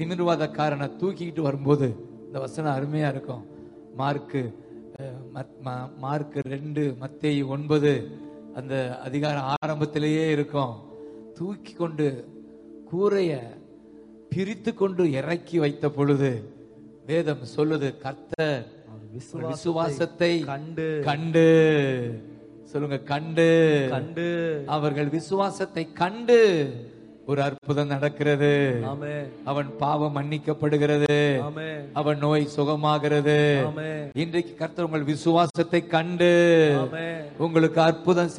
திமிர்வாதக்காரனை தூக்கிக்கிட்டு வரும்போது இந்த வசனம் அருமையா இருக்கும் மார்க்கு அஹ், மத்- மா- மார்க்கு ரெண்டு மத்தேயு ஒன்பது அந்த அதிகார ஆரம்பத்திலேயே இருக்கும் தூக்கி கொண்டு கூரைய பிரித்து கொண்டு இறக்கி வைத்த பொழுது வேதம் சொல்லுது கர்த்தர் விசுவாசத்தை விசுவாசத்தை கண்டு கண்டு சொல்லுங்க கண்டு கண்டு அவர்கள் விசுவாசத்தை கண்டு ஒரு அற்புதம் நடக்கிறது ஆமே அவன் பாவம் மன்னிக்கப்படுகிறது ஆமே அவன் நோய் சுகமாகிறது ஆமே இன்றைக்கு கர்த்தர் உங்கள் விசுவாசத்தை கண்டு ஆமே உங்களுக்கு அற்புதம்